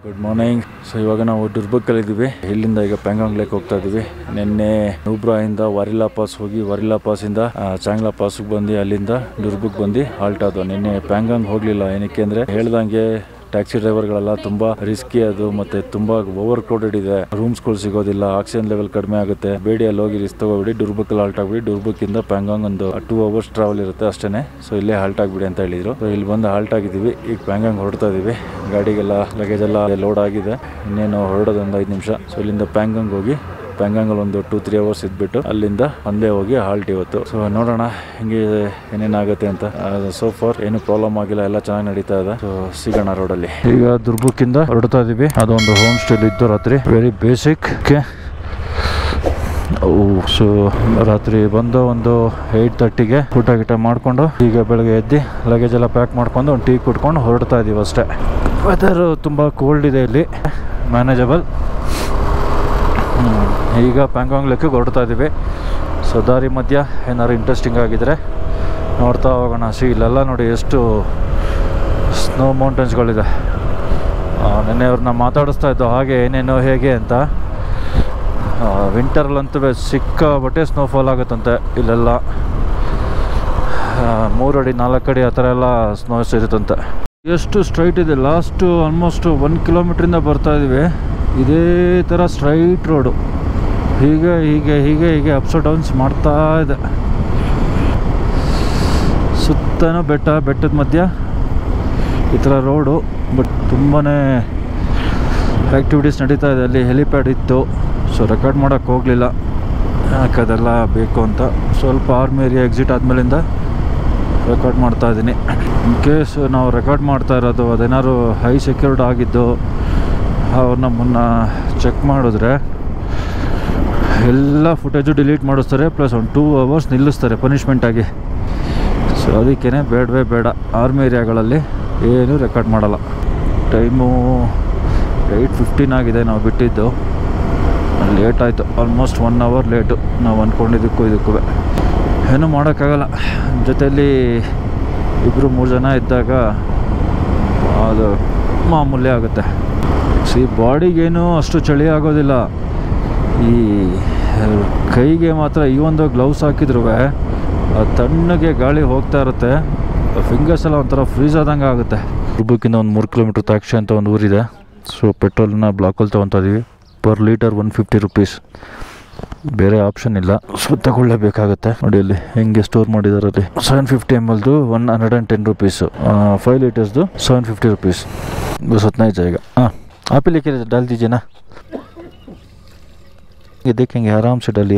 Good morning so ಇವಾಗ ನಾವು ದುರ್ಬಕ್ಕಲ್ಲಿದ್ದೀವಿ ಇಲ್ಲಿಂದ ಈಗ ಪ್ಯಾಂಗಾಂಗ್ ಲೇಕ್ ಹೋಗ್ತಾ ಇದ್ದೀವಿ ನಿನ್ನೆ ನೂಬ್ರಾಯಿಂದ ವಾರಿಲಾ ಪಾಸ್ ಹೋಗಿ ವಾರಿಲಾ ಪಾಸಿಂದ ಆ, ಚಾಂಗ್ಲಾ ಪಾಸ್ಗೆ ಬಂದು ಅಲ್ಲಿಂದ ದುರ್ಬಕ್ ಬಂದು ಹಾಲ್ಟ್ ಆದವು ನಿನ್ನೆ ಪ್ಯಾಂಗಾಂಗ್ ಹೋಗಲಿಲ್ಲ ಏನಕ್ಕೆ ಅಂದರೆ ಹೇಳ್ದಂಗೆ ಟ್ಯಾಕ್ಸಿ ಡ್ರೈವರ್ಗಳೆಲ್ಲ ತುಂಬಾ ರಿಸ್ಕಿ ಅದು ಮತ್ತೆ ತುಂಬಾ ಓವರ್ ಕ್ರೌಡೆಡ್ ಇದೆ ರೂಮ್ಸ್ಗಳು ಸಿಗೋದಿಲ್ಲ ಆಕ್ಸಿಜನ್ ಲೆವೆಲ್ ಕಡಿಮೆ ಆಗುತ್ತೆ ಬೇಡಿ ಅಲ್ಲಿ ಹೋಗಿ ರಿಸ್ಕ್ ತಗೋಬಿಡಿ ಡುರ್ಬಕ್ ಹಾಲ್ಟ್ ಆಗ್ಬಿಡಿ ಡುರ್ಬಕ್ ಇಂದ ಪ್ಯಾಂಗಾಂಗ್ ಒಂದು ಟೂ ಅವರ್ಸ್ ಟ್ರಾವೆಲ್ ಇರುತ್ತೆ ಅಷ್ಟೇನೆ ಸೊ ಇಲ್ಲೇ ಹಾಲ್ಟ್ ಆಗ್ಬಿಡಿ ಅಂತ ಹೇಳಿದ್ರು ಸೊ ಇಲ್ಲಿ ಬಂದು ಹಾಲ್ಟ್ ಆಗಿದ್ದೀವಿ ಈಗ ಪ್ಯಾಂಗಾಂಗ್ ಹೊರಡ್ತಾ ಇದೀವಿ ಗಾಡಿಗೆಲ್ಲ ಲಗೇಜ್ ಎಲ್ಲ ಲೋಡ್ ಆಗಿದೆ ಇನ್ನೇನು ಹೊರಡೋದು ಒಂದು ಐದು ನಿಮಿಷ ಸೊ ಇಲ್ಲಿಂದ ಪ್ಯಾಂಗಾಂಗ್ ಹೋಗಿ ಪ್ಯಾಂಗಾಂಗಲ್ಲಿ ಒಂದು ಟೂ ತ್ರೀ ಅವರ್ಸ್ ಇದ್ಬಿಟ್ಟು ಅಲ್ಲಿಂದ ಒಂದೇ ಹೋಗಿ ಹಾಲ್ಟ್ ಇವತ್ತು ಸೊ ನೋಡೋಣ ಹೆಂಗೆ ಏನೇನಾಗುತ್ತೆ ಅಂತ ಸೋ ಫಾರ್ ಏನು ಪ್ರಾಬ್ಲಮ್ ಆಗಿಲ್ಲ ಎಲ್ಲ ಚೆನ್ನಾಗಿ ನಡೀತಾ ಇದೆ ಸೊ ಸಿಗೋಣ ರೋಡಲ್ಲಿ ಈಗ ದುರ್ಬುಕ್ಕಿಂದ ಹೊರಡ್ತಾ ಇದೀವಿ ಅದೊಂದು ಹೋಮ್ ಸ್ಟೇ ಇದ್ದು ರಾತ್ರಿ ವೆರಿ ಬೇಸಿಕ್ ಓಕೆ ಸೊ ರಾತ್ರಿ ಬಂದು ಒಂದು ಏಯ್ಟ್ ತರ್ಟಿಗೆ ಊಟ ಗೀಟ ಮಾಡಿಕೊಂಡು ಈಗ ಬೆಳಗ್ಗೆ ಎದ್ದು ಲಗೇಜ್ ಎಲ್ಲ ಪ್ಯಾಕ್ ಮಾಡ್ಕೊಂಡು ಒಂದು ಟೀ ಕುಟ್ಕೊಂಡು ಹೊರಡ್ತಾ ಇದೀವಿ ಅಷ್ಟೇ ವೆದರ್ ತುಂಬ ಕೋಲ್ಡ್ ಇದೆ ಇಲ್ಲಿ ಮ್ಯಾನೇಜಬಲ್ ಈಗ ಪ್ಯಾಂಗಾಂಗ್ ಲೆಕ್ಕಕ್ಕೆ ಹೊರಡ್ತಾ ಇದ್ದೀವಿ ಸೊ ದಾರಿ ಮಧ್ಯ ಏನಾದ್ರು ಇಂಟ್ರೆಸ್ಟಿಂಗ್ ಆಗಿದ್ರೆ ನೋಡ್ತಾ ಹೋಗೋಣ ಸಿ ಇಲ್ಲೆಲ್ಲ ನೋಡಿ ಎಷ್ಟು ಸ್ನೋ ಮೌಂಟೇನ್ಸ್ಗಳಿದೆ ನೆನ್ನೆ ಅವ್ರನ್ನ ಮಾತಾಡಿಸ್ತಾ ಇದ್ದೋ ಹಾಗೆ ಏನೇನೋ ಹೇಗೆ ಅಂತ ವಿಂಟರ್ಲಂತೂ ಸಿಕ್ಕಾಬಟ್ಟೆ ಸ್ನೋಫಾಲ್ ಆಗುತ್ತಂತೆ ಇಲ್ಲೆಲ್ಲ ಆ, ಮೂರು ಅಡಿ ನಾಲ್ಕು ಅಡಿ ಆ ಥರ ಎಲ್ಲ ಸ್ನೋಸ್ ಇರುತ್ತಂತೆ ಎಷ್ಟು ಸ್ಟ್ರೈಟ್ ಇದೆ ಲಾಸ್ಟು ಆಲ್ಮೋಸ್ಟ್ ಒನ್ ಕಿಲೋಮೀಟ್ರಿಂದ ಬರ್ತಾ ಇದ್ದೀವಿ ಇದೇ ಥರ ಸ್ಟ್ರೈಟ್ ರೋಡು ಹೀಗೆ ಹೀಗೆ ಹೀಗೆ ಹೀಗೆ ಅಪ್ಸ್ ಡೌನ್ಸ್ ಮಾಡ್ತಾ ಇದೆ ಸುತ್ತನೂ ಬೆಟ್ಟ ಬೆಟ್ಟದ ಮಧ್ಯ ಈ ಥರ ರೋಡು ಬಟ್ ತುಂಬಾ ಆ್ಯಕ್ಟಿವಿಟೀಸ್ ನಡೀತಾ ಇದೆ ಅಲ್ಲಿ ಹೆಲಿಪ್ಯಾಡ್ ಇತ್ತು ಸೊ ರೆಕಾರ್ಡ್ ಮಾಡೋಕ್ಕೆ ಹೋಗಲಿಲ್ಲ ಯಾಕೆ ಅದೆಲ್ಲ ಬೇಕು ಅಂತ ಸ್ವಲ್ಪ ಆರ್ಮಿ ಏರಿಯಾ ಎಕ್ಸಿಟ್ ಆದಮೇಲಿಂದ ರೆಕಾರ್ಡ್ ಮಾಡ್ತಾ ಇದ್ದೀನಿ ಇನ್ ಕೇಸ್ ನಾವು ರೆಕಾರ್ಡ್ ಮಾಡ್ತಾ ಇರೋದು ಅದೇನಾದ್ರು ಹೈ ಸೆಕ್ಯೂರ್ಡ್ ಆಗಿದ್ದು ಅವ್ರು ನಮ್ಮನ್ನು ಚೆಕ್ ಮಾಡಿದ್ರೆ ಎಲ್ಲ ಫುಟೇಜು ಡಿಲೀಟ್ ಮಾಡಿಸ್ತಾರೆ ಪ್ಲಸ್ ಒಂದು ಟೂ ಅವರ್ಸ್ ನಿಲ್ಲಿಸ್ತಾರೆ ಪನಿಷ್ಮೆಂಟಾಗಿ ಸೊ ಅದಕ್ಕೇ ಬೇಡವೇ ಬೇಡ ಆರ್ಮಿ ಏರಿಯಾಗಳಲ್ಲಿ ಏನೂ ರೆಕಾರ್ಡ್ ಮಾಡಲ್ಲ ಟೈಮು ಏಯ್ಟ್ ಫಿಫ್ಟೀನ್ ಆಗಿದೆ ನಾವು ಬಿಟ್ಟಿದ್ದು ಲೇಟ್ ಆಯಿತು ಆಲ್ಮೋಸ್ಟ್ ಒನ್ ಅವರ್ ಲೇಟು ನಾವು ಅಂದ್ಕೊಂಡಿದ್ದಕ್ಕೂ ಇದಕ್ಕೂ ಏನೂ ಮಾಡೋಕ್ಕಾಗಲ್ಲ ಜೊತೆಯಲ್ಲಿ ಇಬ್ಬರು ಮೂರು ಜನ ಇದ್ದಾಗ ಅದು ಮಾಮೂಲಿ ಆಗುತ್ತೆ ಸಿ ಬಾಡಿಗೇನು ಅಷ್ಟು ಚಳಿ ಆಗೋದಿಲ್ಲ ಈ ಕೈಗೆ ಮಾತ್ರ ಈ ಒಂದು ಗ್ಲೌಸ್ ಹಾಕಿದ್ರು ತಣ್ಣಗೆ ಗಾಳಿ ಹೋಗ್ತಾ ಇರುತ್ತೆ ಫಿಂಗರ್ಸ್ ಎಲ್ಲ ಒಂಥರ ಫ್ರೀಸ್ ಆದಂಗೆ ಆಗುತ್ತೆ ರುಬಕ್ಕಿಂದ ಒಂದು ಮೂರು ಕಿಲೋಮೀಟ್ರ್ ತಾಕ್ಷಿ ಅಂತ ಒಂದು ಊರಿದೆ ಸೊ ಪೆಟ್ರೋಲ್ನ ಬ್ಲಾಕಲ್ಲಿ ತೊಗೊತಾ ಇದೀವಿ per litre one fifty rupees ಬೇರೆ ಆಪ್ಷನ್ ಇಲ್ಲ ಸೊ ತಗೊಳ್ಳೇಬೇಕಾಗುತ್ತೆ ನೋಡಿ ಅಲ್ಲಿ ಹೆಂಗೆ ಸ್ಟೋರ್ ಮಾಡಿದ್ದಾರೆ ಅಲ್ಲಿ ಸೆವೆನ್ ಫಿಫ್ಟಿ ಎಮ್ ಎಲ್ದು one hundred and ten rupees five ಲೀಟರ್ಸ್ದು ಸೆವೆನ್ ಫಿಫ್ಟಿ ರುಪೀಸ್ बस उतना ही जाएगा हाँ आप ही लेके डाल दीजिए ना ये देखेंगे आराम से डालिए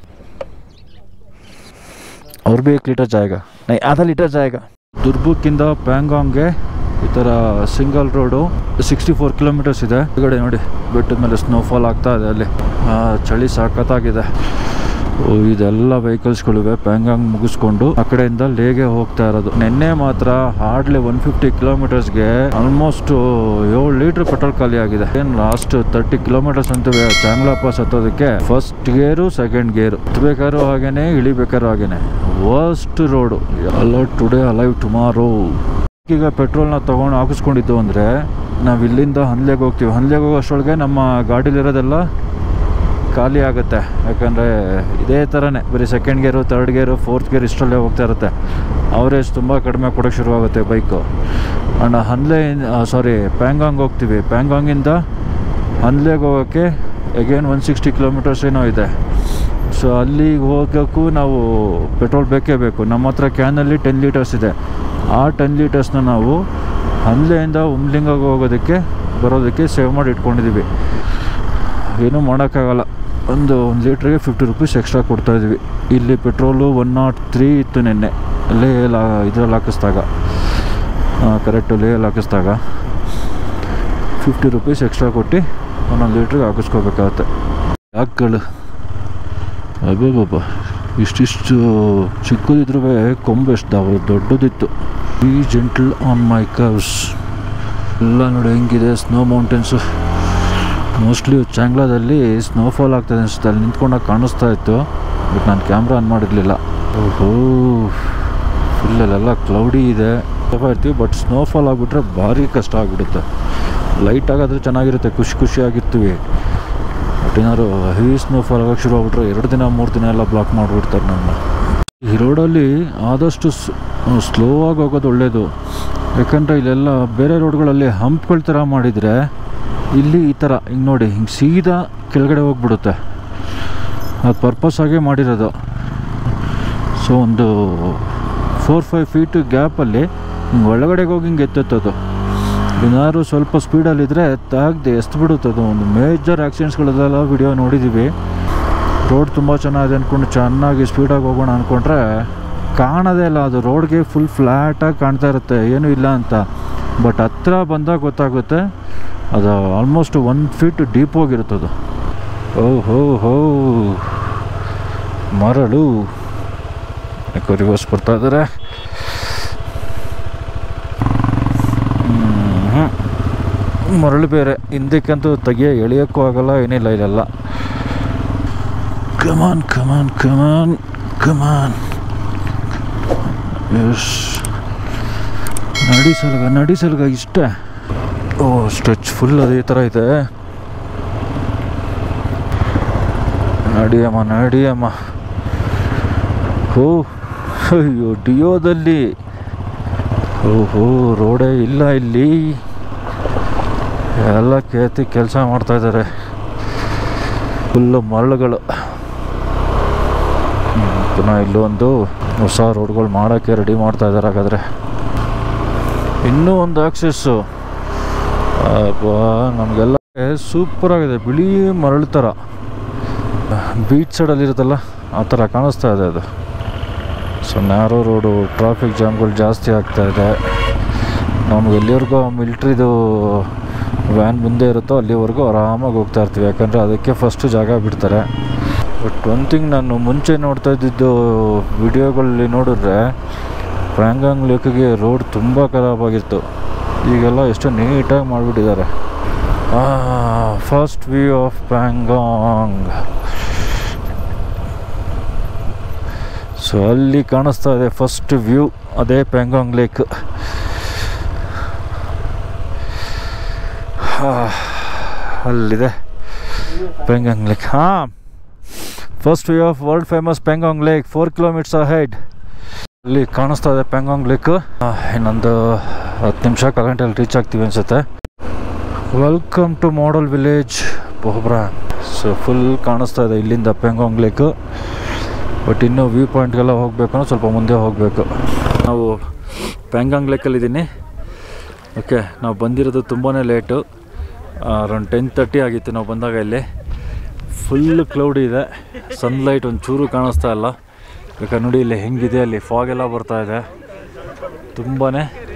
और भी एक लीटर जाएगा नहीं आधा लीटर जाएगा ದುರ್ಬುಕ್ಕಿಂದ ಪ್ಯಾಂಗಾಂಗ್ಗೆ ಈ ಥರ single road sixty four kilometres ಇದೆ ಈ ಕಡೆ ನೋಡಿ ಬೆಟ್ಟದ ಮೇಲೆ ಸ್ನೋಫಾಲ್ ಆಗ್ತಾ ಇದೆ ಅಲ್ಲಿ ಆ, ಚಳಿ ಸಾಕತ್ತಾಗಿದೆ ಓ, ಇದೆಲ್ಲ ವೆಹಿಕಲ್ಸ್ಗಳಿವೆ ಪ್ಯಾಂಗಾಂಗ್ ಮುಗಿಸ್ಕೊಂಡು ಆ ಕಡೆಯಿಂದ ಲೇಗೆ ಹೋಗ್ತಾ ಇರೋದು ನಿನ್ನೆ ಮಾತ್ರ ಹಾರ್ಡ್ಲಿ ಒನ್ ಫಿಫ್ಟಿ ಕಿಲೋಮೀಟರ್ಸ್ಗೆ ಆಲ್ಮೋಸ್ಟ್ ಏಳು ಲೀಟರ್ ಪೆಟ್ರೋಲ್ ಖಾಲಿ ಆಗಿದೆ ಏನು ಲಾಸ್ಟ್ ತರ್ಟಿ ಕಿಲೋಮೀಟರ್ಸ್ ಅಂತ ಚಾಂಗ್ಲಾ ಪಾಸ್ ಹತ್ತೋದಕ್ಕೆ ಫಸ್ಟ್ ಗೇರು ಸೆಕೆಂಡ್ ಗೇರು ಹತ್ಬೇಕಾದ್ರೂ ಹಾಗೇನೆ ಇಳಿಬೇಕಾದ್ರೂ ಹಾಗೇನೆ ವರ್ಸ್ಟ್ ರೋಡು ಎಲ್ಲ ಟುಡೇ ಅಲೈವ್ ಟುಮಾರೋ ಈಗ ಪೆಟ್ರೋಲ್ನ ತೊಗೊಂಡು ಹಾಕಿಸ್ಕೊಂಡಿದ್ದು ಅಂದರೆ ನಾವು ಇಲ್ಲಿಂದ ಹನ್ಲೆಗೆ ಹೋಗ್ತೀವಿ ಹನ್ಲೆಗೆ ಹೋಗೋ ಅಷ್ಟರೊಳಗೆ ನಮ್ಮ ಗಾಡೀಲಿರೋದೆಲ್ಲ ಖಾಲಿ ಆಗುತ್ತೆ ಯಾಕಂದರೆ ಇದೇ ಥರನೇ ಬರೀ ಸೆಕೆಂಡ್ ಗೇರು ತರ್ಡ್ ಗೇರು ಫೋರ್ತ್ ಗೇರ್ ಇಷ್ಟರಲ್ಲೇ ಹೋಗ್ತಾ ಇರುತ್ತೆ ಅವರೇಜ್ ತುಂಬ ಕಡಿಮೆ ಕೊಡೋಕ್ಕೆ ಶುರುವಾಗುತ್ತೆ ಬೈಕು ಅಣ್ಣ ಹನ್ಲೆ ಸಾರಿ ಪ್ಯಾಂಗಾಂಗ್ ಹೋಗ್ತೀವಿ ಪ್ಯಾಂಗಾಂಗಿಂದ ಹನ್ಲೆಗೆ ಹೋಗೋಕ್ಕೆ ಅಗೇನ್ ಒನ್ ಸಿಕ್ಸ್ಟಿ ಕಿಲೋಮೀಟರ್ಸ್ ಏನೋ ಇದೆ ಸೊ ಅಲ್ಲಿಗೆ ಹೋಗೋಕ್ಕೂ ನಾವು ಪೆಟ್ರೋಲ್ ಬೇಕೇ ಬೇಕು ನಮ್ಮ ಹತ್ರ ಕ್ಯಾನಲ್ಲಿ ಟೆನ್ ಲೀಟರ್ಸ್ ಇದೆ ಆ ಟೆನ್ ಲೀಟರ್ಸ್ನ ನಾವು ಹನ್ಲೆಯಿಂದ ಉಮ್ಲಿಂಗಾಗ ಹೋಗೋದಕ್ಕೆ ಬರೋದಕ್ಕೆ ಸೇವ್ ಮಾಡಿ ಇಟ್ಕೊಂಡಿದ್ದೀವಿ ಏನೂ ಮಾಡೋಕ್ಕಾಗಲ್ಲ ಒಂದು ಒಂದು ಲೀಟ್ರಿಗೆ ಫಿಫ್ಟಿ ರುಪೀಸ್ ಎಕ್ಸ್ಟ್ರಾ ಕೊಡ್ತಾಯಿದ್ವಿ ಇಲ್ಲಿ ಪೆಟ್ರೋಲು ಒನ್ ನಾಟ್ ತ್ರೀ ಇತ್ತು ನಿನ್ನೆ ಲೇ ಇದ್ರಲ್ಲಿ ಹಾಕಿಸ್ದಾಗ ಕರೆಕ್ಟು ಲೇಯಲ್ಲಿ ಹಾಕಿಸ್ದಾಗ ಫಿಫ್ಟಿ ರುಪೀಸ್ ಎಕ್ಸ್ಟ್ರಾ ಕೊಟ್ಟು ಒಂದೊಂದು ಲೀಟ್ರಿಗೆ ಹಾಕಿಸ್ಕೋಬೇಕಾಗತ್ತೆ ಯಾಕೆಗಳು ಅಬ್ಬಬ್ಬ ಇಷ್ಟಿಷ್ಟು ಚಿಕ್ಕದಿದ್ರೂ ಕೊಂಬು ಎಷ್ಟು ದಾವ ದೊಡ್ಡದಿತ್ತು ಈ ಜೆಂಟಲ್ ಆನ್ ಮೈ ಕವ್ಸ್ ಎಲ್ಲ ನೋಡಿ ಹೆಂಗಿದೆ ಸ್ನೋ ಮೌಂಟೇನ್ಸು ಮೋಸ್ಟ್ಲಿ ಚಾಂಗ್ಲಾದಲ್ಲಿ ಸ್ನೋಫಾಲ್ ಆಗ್ತದೆ ಅನಿಸುತ್ತೆ ಅಲ್ಲಿ ನಿಂತ್ಕೊಂಡಾಗ ಕಾಣಿಸ್ತಾ ಇತ್ತು ಬಟ್ ನಾನು ಕ್ಯಾಮ್ರಾ ಆನ್ ಮಾಡಿರಲಿಲ್ಲ ಓಹೋ ಫುಲ್ ಅಲ್ಲೆಲ್ಲ ಕ್ಲೌಡಿ ಇದೆ ಸ್ವಲ್ಪ ಇರ್ತೀವಿ ಬಟ್ ಸ್ನೋಫಾಲ್ ಆಗಿಬಿಟ್ರೆ ಭಾರಿ ಕಷ್ಟ ಆಗಿಬಿಡುತ್ತೆ ಲೈಟ್ ಆಗಾದ್ರೆ ಚೆನ್ನಾಗಿರುತ್ತೆ ಖುಷಿ ಖುಷಿಯಾಗಿರ್ತೀವಿ ಬಟ್ ಏನಾದ್ರು ಹೆವಿ ಸ್ನೋಫಾಲ್ ಆಗೋಕ್ಕೆ ಶುರು ಆಗ್ಬಿಟ್ರೆ ಎರಡು ದಿನ ಮೂರು ದಿನ ಎಲ್ಲ ಬ್ಲಾಕ್ ಮಾಡಿಬಿಡ್ತಾರೆ ನನ್ನ ಈ ರೋಡಲ್ಲಿ ಆದಷ್ಟು ಸ್ಲೋ ಆಗಿ ಹೋಗೋದು ಒಳ್ಳೆಯದು ಯಾಕಂದರೆ ಇಲ್ಲೆಲ್ಲ ಬೇರೆ ರೋಡ್ಗಳಲ್ಲಿ ಹಂಪ್ಗಳ ಥರ ಮಾಡಿದರೆ ಇಲ್ಲಿ ಈ ಥರ ಹಿಂಗೆ ನೋಡಿ ಹಿಂಗೆ ಸೀದಾ ಕೆಳಗಡೆ ಹೋಗ್ಬಿಡುತ್ತೆ ಅದು ಪರ್ಪಸ್ ಆಗೇ ಮಾಡಿರೋದು ಸೊ ಒಂದು ಫೋರ್ ಫೈವ್ ಫೀಟ್ ಗ್ಯಾಪಲ್ಲಿ ಹಿಂಗೆ ಒಳಗಡೆಗೆ ಹೋಗಿ ಹಿಂಗೆ ಎತ್ತುತ್ತದು ಏನಾದ್ರು ಸ್ವಲ್ಪ ಸ್ಪೀಡಲ್ಲಿದ್ದರೆ ತಾಗದೆ ಎಸ್ತು ಬಿಡುತ್ತದು ಒಂದು ಮೇಜರ್ ಆಕ್ಸಿಡೆಂಟ್ಸ್ಗಳದೆಲ್ಲ ವಿಡಿಯೋ ನೋಡಿದ್ದೀವಿ ರೋಡ್ ತುಂಬ ಚೆನ್ನಾಗಿದೆ ಅಂದ್ಕೊಂಡು ಚೆನ್ನಾಗಿ ಸ್ಪೀಡಾಗಿ ಹೋಗೋಣ ಅಂದ್ಕೊಂಡ್ರೆ ಕಾಣೋದೇ ಇಲ್ಲ ಅದು ರೋಡ್ಗೆ ಫುಲ್ ಫ್ಲ್ಯಾಟಾಗಿ ಕಾಣ್ತಾ ಇರುತ್ತೆ ಏನೂ ಇಲ್ಲ ಅಂತ ಬಟ್ ಹತ್ರ ಬಂದಾಗ ಗೊತ್ತಾಗುತ್ತೆ ಅದು ಆಲ್ಮೋಸ್ಟ್ ಒನ್ ಫೀಟ್ ಡೀಪ್ ಹೋಗಿರುತ್ತದು ಓ ಹೋ ಹೋ ಮರಳು ಯಾಕೋ ರಿವರ್ಸ್ ಬರ್ತಾ ಇದ್ದಾರೆ ಹ್ಮ್. ಮರಳು ಬೇರೆ ಹಿಂದಕ್ಕಂತೂ ತೆಗಿಯೋ ಎಳಿಯೋಕ್ಕೂ ಆಗಲ್ಲ ಏನಿಲ್ಲ ಇಲ್ಲೆಲ್ಲ ಕಮಾನ್ ಕಮಾನ್ ಕಮಾನ್ ಕಮಾನ್ ಎಸ್ ನಡಿ ಸಲ್ಗ ನಡಿ ಸಲ್ಗ ಇಷ್ಟೇ ಓ ಸ್ಟ್ರೆಚ್ ಫುಲ್ ಅದೇ ಥರ ಇದೆ ನಡಿಯಮ್ಮ ನಡಿಯಮ್ಮ ಹೋ ಅಯ್ಯೋ ಡಿಯೋದಲ್ಲಿ ಓಹೋ ರೋಡೇ ಇಲ್ಲ ಇಲ್ಲಿ ಎಲ್ಲ ಕೇತಿ ಕೆಲಸ ಮಾಡ್ತಾ ಇದ್ದಾರೆ ಫುಲ್ಲು ಮರಳುಗಳು ಹ್ಮ್, ಪುನಃ ಇಲ್ಲೊಂದು ಹೊಸ ರೋಡ್ಗಳು ಮಾಡೋಕ್ಕೆ ರೆಡಿ ಮಾಡ್ತಾ ಇದ್ದಾರೆ ಹಾಗಾದರೆ ಇನ್ನೂ ಒಂದು ಆಕ್ಸೆಸ್ಸು ನಮಗೆಲ್ಲ ಸೂಪರಾಗಿದೆ ಬಿಳಿ ಮರಳು ಥರ ಬೀಚ್ ಸೈಡಲ್ಲಿ ಇರುತ್ತಲ್ಲ ಆ ಥರ ಕಾಣಿಸ್ತಾ ಇದೆ ಅದು ಸೊ ನ್ಯಾರೋ ರೋಡು ಟ್ರಾಫಿಕ್ ಜಾಮ್ಗಳು ಜಾಸ್ತಿ ಆಗ್ತಾ ಇದೆ ನಮ್ಗೆ ಎಲ್ಲಿವರೆಗೂ ಮಿಲ್ಟ್ರಿದು ವ್ಯಾನ್ ಮುಂದೆ ಇರುತ್ತೋ ಅಲ್ಲಿವರೆಗೂ ಆರಾಮಾಗಿ ಹೋಗ್ತಾ ಇರ್ತೀವಿ ಯಾಕಂದರೆ ಅದಕ್ಕೆ ಫಸ್ಟು ಜಾಗ ಬಿಡ್ತಾರೆ ಬಟ್ ಒನ್ ಥಿಂಗ್ ನಾನು ಮುಂಚೆ ನೋಡ್ತಾ ಇದ್ದಿದ್ದು ವಿಡಿಯೋಗಳಲ್ಲಿ ನೋಡಿದ್ರೆ ಪ್ಯಾಂಗಾಂಗ್ ಲೇಕಿಗೆ ರೋಡ್ ತುಂಬ ಖರಾಬಾಗಿತ್ತು ಈಗೆಲ್ಲ ಎಷ್ಟು ನೀಟಾಗಿ ಮಾಡಿಬಿಟ್ಟಿದ್ದಾರೆ first view of Pangong so ಅಲ್ಲಿ ಕಾಣಿಸ್ತಾ ಇದೆ ಫಸ್ಟ್ ವ್ಯೂ ಅದೇ ಪ್ಯಾಂಗಾಂಗ್ ಲೇಕ್ ಅಲ್ಲಿದೆ ಪೆಂಗಾಂಗ್ ಲೇಕ್ ಹಾಂ first view of world famous Pangong lake four kilometres ahead ಅಲ್ಲಿ ಕಾಣಿಸ್ತಾ ಇದೆ ಪೆಂಗಾಂಗ್ ಲೇಕ್ ಇನ್ನೊಂದು ಹತ್ತು ನಿಮಿಷ ಕಾಲ ಗಂಟೆಯಲ್ಲಿ ರೀಚ್ ಆಗ್ತೀವಿ ಅನ್ಸುತ್ತೆ welcome to model village Bobra so full ಕಾಣಿಸ್ತಾ ಇದೆ ಇಲ್ಲಿಂದ ಪೆಂಗಾಂಗ್ ಲೇಕ್ ಬಟ್ ಇನ್ನೂ ವ್ಯೂ ಪಾಯಿಂಟ್ಗೆಲ್ಲ ಹೋಗಬೇಕು ಅಂದ್ರೆ ಸ್ವಲ್ಪ ಮುಂದೆ ಹೋಗಬೇಕು ನಾವು ಪ್ಯಾಂಗಾಂಗ್ ಲೇಕಲ್ಲಿದ್ದೀನಿ ಓಕೆ ನಾವು ಬಂದಿರೋದು ತುಂಬಾ ಲೇಟು ಅರೌಂಡ್ ಟೆನ್ ತರ್ಟಿ ಆಗಿತ್ತು ನಾವು ಬಂದಾಗ ಇಲ್ಲಿ ಫುಲ್ ಕ್ಲೌಡ್ ಇದೆ ಸನ್ಲೈಟ್ ಒಂಚೂರು ಕಾಣಿಸ್ತಾ ಇಲ್ಲ ಬೇಕಾದ್ರೆ ನೋಡಿ ಇಲ್ಲಿ ಹೆಂಗಿದೆ ಅಲ್ಲಿ ಫಾಗ್ ಎಲ್ಲ ಬರ್ತಾ ಇದೆ ತುಂಬಾ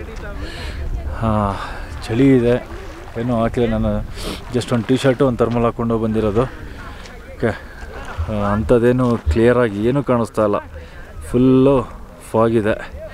ಚಳಿ ಇದೆ ಏನೂ ಹಾಕಿಲ್ಲ ನಾನು ಜಸ್ಟ್ ಒಂದು ಟಿ ಶರ್ಟು ಒಂದು ಥರ್ಮಲ್ ಹಾಕ್ಕೊಂಡು ಬಂದಿರೋದು ಓಕೆ ಅಂಥದ್ದೇನು ಕ್ಲಿಯರಾಗಿ ಏನೂ ಕಾಣಿಸ್ತಾ ಇಲ್ಲ ಫುಲ್ಲು ಫಾಗ್ ಇದೆ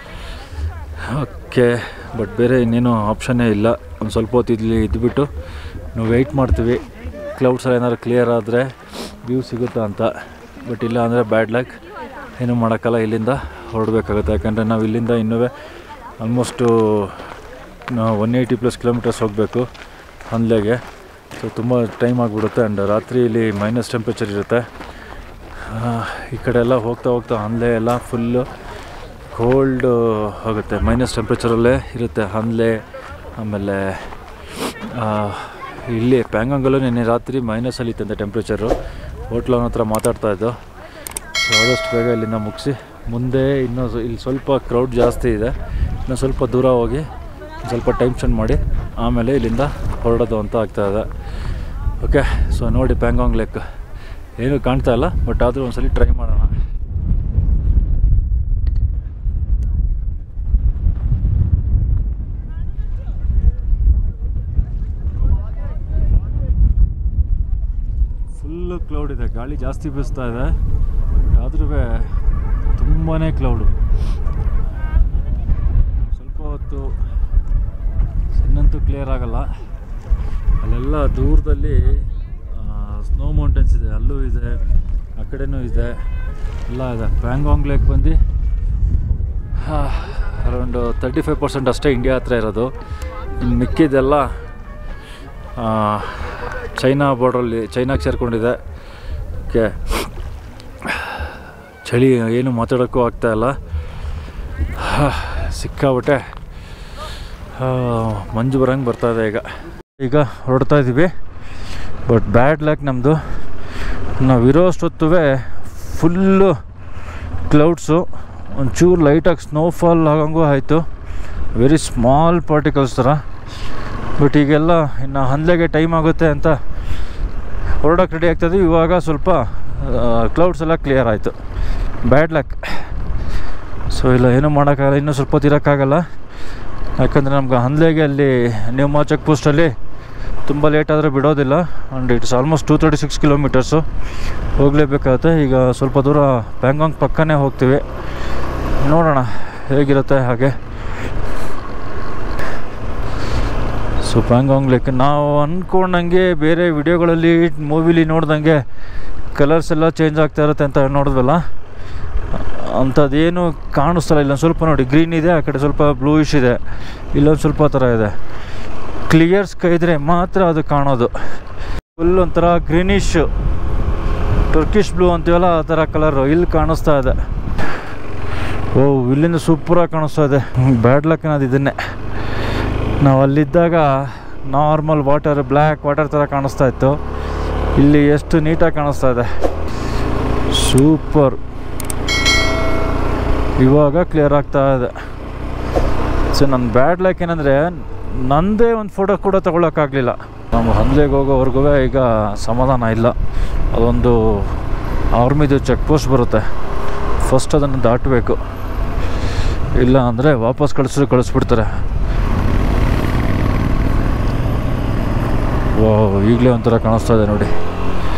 ಓಕೆ ಬಟ್ ಬೇರೆ ಇನ್ನೇನು ಆಪ್ಷನ್ನೇ ಇಲ್ಲ ಒಂದು ಸ್ವಲ್ಪ ಹೊತ್ತು ಇಲ್ಲಿ ಇದ್ಬಿಟ್ಟು ನಾವು ವೆಯ್ಟ್ ಮಾಡ್ತೀವಿ ಕ್ಲೌಡ್ಸ್ ಎಲ್ಲ ಏನಾದ್ರು ಕ್ಲಿಯರ್ ಆದರೆ ವ್ಯೂ ಸಿಗುತ್ತಾ ಅಂತ ಬಟ್ ಇಲ್ಲ ಅಂದರೆ ಬ್ಯಾಡ್ ಲಕ್ ಏನೂ ಮಾಡೋಕ್ಕಲ್ಲ ಇಲ್ಲಿಂದ ಹೊರಡಬೇಕಾಗುತ್ತೆ ಯಾಕಂದರೆ ನಾವು ಇಲ್ಲಿಂದ ಇನ್ನೂ almost one eighty plus kilometres ಹೋಗಬೇಕು ಹನ್ಲೆಗೆ ಸೊ ತುಂಬ ಟೈಮ್ ಆಗಿಬಿಡುತ್ತೆ ಆ್ಯಂಡ್ ರಾತ್ರಿ ಇಲ್ಲಿ ಮೈನಸ್ ಟೆಂಪ್ರೇಚರ್ ಇರುತ್ತೆ ಆ, ಈ ಕಡೆ ಎಲ್ಲ ಹೋಗ್ತಾ ಹೋಗ್ತಾ ಹನ್ಲೆ ಎಲ್ಲ ಫುಲ್ಲು ಕೋಲ್ಡ್ ಆಗುತ್ತೆ ಮೈನಸ್ ಟೆಂಪ್ರೇಚರಲ್ಲೇ ಇರುತ್ತೆ ಹನ್ಲೆ ಆಮೇಲೆ ಆ, ಇಲ್ಲಿ ಪ್ಯಾಂಗಾಂಗಲ್ಲೂ ನಿನ್ನೆ ರಾತ್ರಿ ಮೈನಸಲ್ಲಿ ಇತ್ತಂತೆ ಟೆಂಪ್ರೇಚರು ಹೋಟ್ಲವನ ಹತ್ರ ಮಾತಾಡ್ತಾ ಇದ್ದು ಸೊ ಆದಷ್ಟು ಬೇಗ ಇಲ್ಲಿಂದ ಮುಗಿಸಿ ಮುಂದೆ ಇನ್ನೂ ಸ್ವ- ಇಲ್ಲಿ ಸ್ವಲ್ಪ ಕ್ರೌಡ್ ಜಾಸ್ತಿ ಇದೆ ಇನ್ನೂ ಸ್ವಲ್ಪ ದೂರ ಹೋಗಿ ಒಂದ್ ಸ್ವಲ್ಪ ಟೈಮ್ ಸ್ಪೆಂಡ್ ಮಾಡಿ ಆಮೇಲೆ ಇಲ್ಲಿಂದ ಹೊರಡೋದು ಅಂತ ಆಗ್ತಾ ಇದೆ ಓಕೆ ಸೊ ನೋಡಿ ಪ್ಯಾಂಗಾಂಗ್ ಲೇಕ್ ಏನೂ ಕಾಣ್ತಾ ಇಲ್ಲ ಬಟ್ ಆದರೂ ಒಂದ್ಸಲಿ ಟ್ರೈ ಮಾಡೋಣ ಫುಲ್ಲು ಕ್ಲೌಡ್ ಇದೆ ಗಾಳಿ ಜಾಸ್ತಿ ಬೀಸ್ತಾ ಇದೆ ಆದ್ರೂ ತುಂಬಾ ಕ್ಲೌಡು ಸ್ವಲ್ಪ ಹೊತ್ತು ಸಣ್ಣಂತೂ ಕ್ಲಿಯರ್ ಆಗಲ್ಲ ಅಲ್ಲೆಲ್ಲ ದೂರದಲ್ಲಿ ಸ್ನೋ ಮೌಂಟೇನ್ಸ್ ಇದೆ ಅಲ್ಲೂ ಇದೆ ಆ ಕಡೆನೂ ಇದೆ ಎಲ್ಲ ಇದೆ ಪ್ಯಾಂಗಾಂಗ್ ಲೇಕ್ ಬಂದು ಅರೌಂಡ್ ತರ್ಟಿ ಫೈವ್ ಪರ್ಸೆಂಟ್ ಅಷ್ಟೇ ಇಂಡಿಯಾ ಹತ್ರ ಇರೋದು ಇನ್ನು ಮಿಕ್ಕಿದೆಲ್ಲ ಆ, ಚೈನಾ ಬಾರ್ಡ್ರಲ್ಲಿ ಚೈನಾಗೆ ಸೇರಿಕೊಂಡಿದೆ ಓಕೆ ಚಳಿ ಏನು ಮಾತಾಡೋಕ್ಕೂ ಆಗ್ತಾ ಇಲ್ಲ ಹಾ, ಸಿಕ್ಕಾಬಿಟ್ಟೆ ಆ, ಮಂಜು ಬರಂಗೆ ಬರ್ತಾ ಇದೆ ಈಗ ಈಗ ಹೊರಡ್ತಾ ಇದ್ದೀವಿ ಬಟ್ ಬ್ಯಾಡ್ ಲಕ್ ನಮ್ಮದು ನಾವು ಇರೋ ಅಷ್ಟೊತ್ತು ಫುಲ್ಲು ಕ್ಲೌಡ್ಸು ಒಂಚೂರು ಲೈಟಾಗಿ ಸ್ನೋಫಾಲ್ ಆಗಂಗೂ ಆಯಿತು ವೆರಿ ಸ್ಮಾಲ್ ಪಾರ್ಟಿಕಲ್ಸ್ ಥರ ಬಟ್ ಈಗೆಲ್ಲ ಇನ್ನು ಹಂದಲೆಗೆ ಟೈಮ್ ಆಗುತ್ತೆ ಅಂತ ಹೊರಡೋಕೆ ರೆಡಿ ಆಗ್ತದೆ ಇವಾಗ ಸ್ವಲ್ಪ ಕ್ಲೌಡ್ಸ್ ಎಲ್ಲ ಕ್ಲಿಯರ್ ಆಯಿತು ಬ್ಯಾಡ್ ಲಕ್ ಸೊ ಇಲ್ಲ ಏನೂ ಮಾಡೋಕ್ಕಾಗಲ್ಲ ಇನ್ನೂ ಸ್ವಲ್ಪ ಹೊತ್ತು ಇರೋಕ್ಕಾಗಲ್ಲ ಯಾಕಂದರೆ ನಮ್ಗೆ ಹಂದಲೆಗೆ ಅಲ್ಲಿ ನ್ಯೂಮಾ ಚೆಕ್ ಪೋಸ್ಟಲ್ಲಿ ತುಂಬ ಲೇಟ್ ಆದರೆ ಬಿಡೋದಿಲ್ಲ and it's almost two thirty six kilometres ಹೋಗಲೇಬೇಕಾಗುತ್ತೆ ಈಗ ಸ್ವಲ್ಪ ದೂರ ಪ್ಯಾಂಗಾಂಗ್ ಪಕ್ಕನೇ ಹೋಗ್ತೀವಿ ನೋಡೋಣ ಹೇಗಿರುತ್ತೆ ಹಾಗೆ ಸೊ ಪ್ಯಾಂಗಾಂಗ್ ಲೇಕ್ ನಾವು ಅಂದ್ಕೊಂಡಂಗೆ ಬೇರೆ ವಿಡಿಯೋಗಳಲ್ಲಿ ಮೂವಿಲಿ ನೋಡ್ದಂಗೆ ಕಲರ್ಸ್ ಎಲ್ಲ ಚೇಂಜ್ ಆಗ್ತಾ ಇರುತ್ತೆ ಅಂತ ನೋಡಿದ್ವಲ್ಲ ಅಂಥದ್ದೇನು ಕಾಣಿಸ್ತಲ್ಲ ಇಲ್ಲೊಂದು ಸ್ವಲ್ಪ ನೋಡಿ ಗ್ರೀನ್ ಇದೆ ಆ ಕಡೆ ಸ್ವಲ್ಪ ಬ್ಲೂಯಿಶ್ ಇದೆ ಇಲ್ಲೊಂದು ಸ್ವಲ್ಪ ಥರ ಇದೆ ಕ್ಲಿಯರ್ ಸ್ಕೈ ಇದ್ರೆ ಮಾತ್ರ ಅದು ಕಾಣೋದು ಫುಲ್ ಒಂಥರ ಗ್ರೀನಿಶ್ ಟರ್ಕಿಶ್ ಬ್ಲೂ ಅಂತೀವಲ್ಲ ಆ ಥರ ಕಲರು ಇಲ್ಲಿ ಕಾಣಿಸ್ತಾ ಇದೆ ಓ ಇಲ್ಲಿಂದ ಸೂಪರಾಗಿ ಕಾಣಿಸ್ತಾ ಇದೆ ಬ್ಯಾಡ್ ಲಕ್ ಅನ್ನೋದು ಇದನ್ನೇ ನಾವು ಅಲ್ಲಿದ್ದಾಗ ನಾರ್ಮಲ್ ವಾಟರ್ ಬ್ಲ್ಯಾಕ್ ವಾಟರ್ ಥರ ಕಾಣಿಸ್ತಾ ಇತ್ತು ಇಲ್ಲಿ ಎಷ್ಟು ನೀಟಾಗಿ ಕಾಣಿಸ್ತಾ ಇದೆ ಸೂಪರ್ ಇವಾಗ ಕ್ಲಿಯರ್ ಆಗ್ತಾ ಇದೆ ಸೊ ನನ್ನ ಬ್ಯಾಡ್ ಲೈಕ್ ಏನಂದರೆ ನಂದೇ ಒಂದು ಫೋಟೋ ಕೂಡ ತೊಗೊಳಕ್ಕಾಗಲಿಲ್ಲ ನಮ್ಮ ಹಂದೆಗೆ ಹೋಗೋವರೆಗೂ ಈಗ ಸಮಾಧಾನ ಇಲ್ಲ ಅದೊಂದು ಆರ್ಮಿದು ಚೆಕ್ ಪೋಸ್ಟ್ ಬರುತ್ತೆ ಫಸ್ಟ್ ಅದನ್ನು ದಾಟಬೇಕು ಇಲ್ಲ ಅಂದರೆ ವಾಪಸ್ ಕಳಿಸಿದ್ರು ಕಳಿಸ್ಬಿಡ್ತಾರೆ ವಾ ಈಗಲೇ ಒಂಥರ ಕಾಣಿಸ್ತಾ ಇದೆ ನೋಡಿ